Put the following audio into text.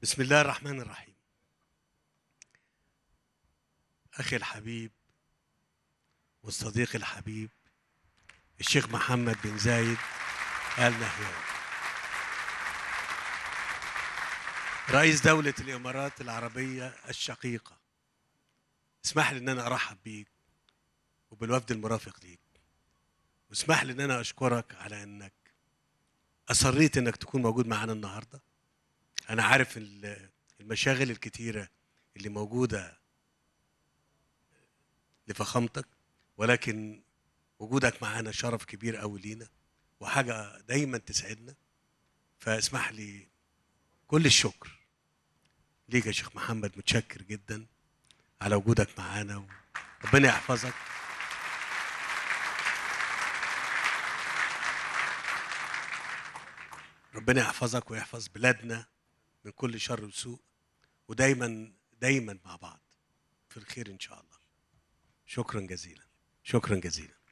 بسم الله الرحمن الرحيم أخي الحبيب والصديق الحبيب الشيخ محمد بن زايد آل نهيان رئيس دولة الإمارات العربية الشقيقة اسمح لي إن أنا أرحب بيك وبالوفد المرافق ليك واسمح لي إن أنا أشكرك على إنك أصريت إنك تكون موجود معانا النهارده أنا عارف ال- المشاغل الكتيرة اللي موجودة لفخامتك ولكن وجودك معانا شرف كبير قوي لينا وحاجة دايما تسعدنا فاسمح لي كل الشكر ليك يا شيخ محمد متشكر جدا على وجودك معانا ربنا يحفظك ربنا يحفظك ويحفظ بلادنا من كل شر وسوء ودايما دايما مع بعض في الخير ان شاء الله شكرا جزيلا شكرا جزيلا